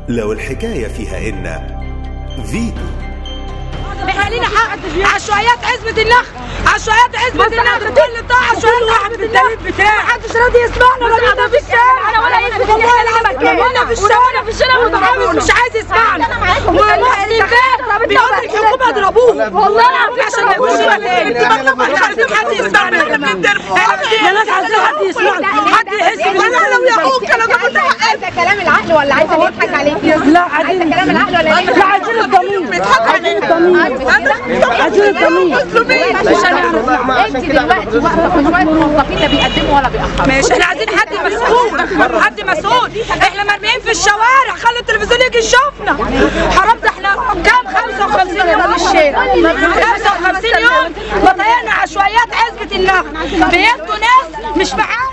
لو الحكاية فيها إن فيتو احنا لينا حق عشوائيات عزبة النخل عشوائيات عزبة النخل كل طاعة عشوائيات واحد بالدليل بتاعه محدش راضي يسمعنا ولا قاعدين في الشارع ولا يثبت والله العظيم ولا في الشارع في الشارع ومتحمس مش عايز يسمعنا ومحسن ده بيقول الحكومة اضربوه والله العظيم عشان ما يقولش مش عايزين حد يسمعنا احنا بنتضرب يا ناس عايزين حد يسمعنا حد يحس بينا لو يعوق كانوا جابوا لنا حقنا عايزه كلام العقل ولا عايزه اللي يضحك عليكي؟ لا عايزه عايزين كلام العقل ولا اللي لا عايزين الضمير بيضحك علينا عايزين الضمير مش هنعرف انت دلوقتي واقفه في شويه موظفين لا بيقدموا ولا بيأخروا ماشي احنا عايزين حد مسؤول حد مسؤول احنا مرميين في الشوارع خلي التلفزيون يجي يشوفنا حرام ده احنا كام 55 يوم في الشارع 55 يوم بطيئنا عشوائيات عزبة النخل بياخدوا ناس مش معانا